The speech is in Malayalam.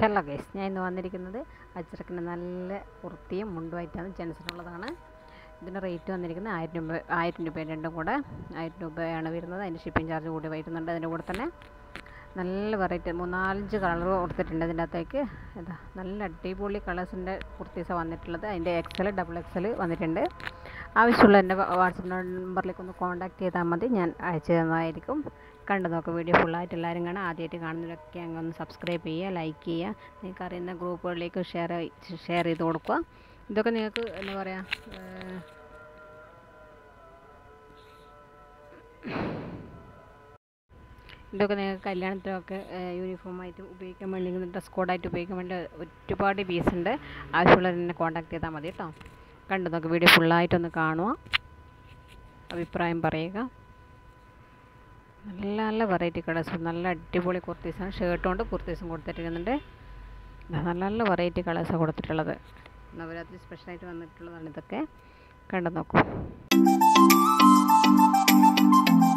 ഹലോ ഗൈസ് ഞാൻ ഇന്ന് വന്നിരിക്കുന്നത് അച്ചറക്കിന് നല്ല കുർത്തിയും മുണ്ടുമായിട്ടാണ് ജെൻസിനുള്ളതാണ് ഇതിൻ്റെ റേറ്റ് വന്നിരിക്കുന്നത് ആയിരം രൂപ ആയിരം രൂപ രണ്ടും കൂടെ ആയിരം രൂപയാണ് വരുന്നത് അതിൻ്റെ ഷിപ്പിംഗ് ചാർജ് കൂടി വരുന്നുണ്ട് അതിൻ്റെ കൂടെ തന്നെ നല്ല വെറൈറ്റി മൂന്നാലഞ്ച് കളർ കൊടുത്തിട്ടുണ്ട് ഇതിൻ്റെ അകത്തേക്ക് ഇതാ നല്ല അടിപൊളി കളേഴ്സിൻ്റെ കുർത്തീസാണ് വന്നിട്ടുള്ളത് അതിൻ്റെ എക്സൽ ഡബിൾ എക്സൽ വന്നിട്ടുണ്ട് ആവശ്യമുള്ള എൻ്റെ വാട്സപ്പ് നമ്പറിലേക്ക് ഒന്ന് കോൺടാക്ട് ചെയ്താൽ മതി ഞാൻ അയച്ചു തന്നതായിരിക്കും കണ്ടു നോക്ക് വീഡിയോ ഫുള്ളായിട്ട് എല്ലാവരും കാണാം ആദ്യമായിട്ട് കാണുന്നവരൊക്കെ അങ്ങ് ഒന്ന് സബ്സ്ക്രൈബ് ചെയ്യുക ലൈക്ക് ചെയ്യുക നിങ്ങൾക്ക് അറിയുന്ന ഗ്രൂപ്പുകളിലേക്ക് ഷെയർ ഷെയർ ചെയ്ത് കൊടുക്കുക ഇതൊക്കെ നിങ്ങൾക്ക് എന്താ പറയുക ഇതൊക്കെ നിങ്ങൾക്ക് കല്യാണത്തിനൊക്കെ യൂണിഫോമായിട്ട് ഉപയോഗിക്കാൻ വേണ്ടി ഡ്രസ് കോഡായിട്ട് ഉപയോഗിക്കാൻ വേണ്ടി ഒരുപാട് പീസ് ഉണ്ട് ആവശ്യമുള്ളവർ എന്നെ കോൺടാക്ട് ചെയ്താൽ മതി കേട്ടോ കണ്ടു നോക്ക് വീഡിയോ ഫുള്ളായിട്ടൊന്ന് കാണുക അഭിപ്രായം പറയുക നല്ല നല്ല വെറൈറ്റി കളേഴ്സ് നല്ല അടിപൊളി കുർത്തീസാണ് ഷർട്ട് കൊണ്ട് കുർത്തീസും കൊടുത്തിരിക്കുന്നുണ്ട് നല്ല നല്ല വെറൈറ്റി കളേഴ്സാണ് കൊടുത്തിട്ടുള്ളത് നവരാത്രി സ്പെഷ്യലായിട്ട് വന്നിട്ടുള്ളതാണ് ഇതൊക്കെ കണ്ടു നോക്കൂ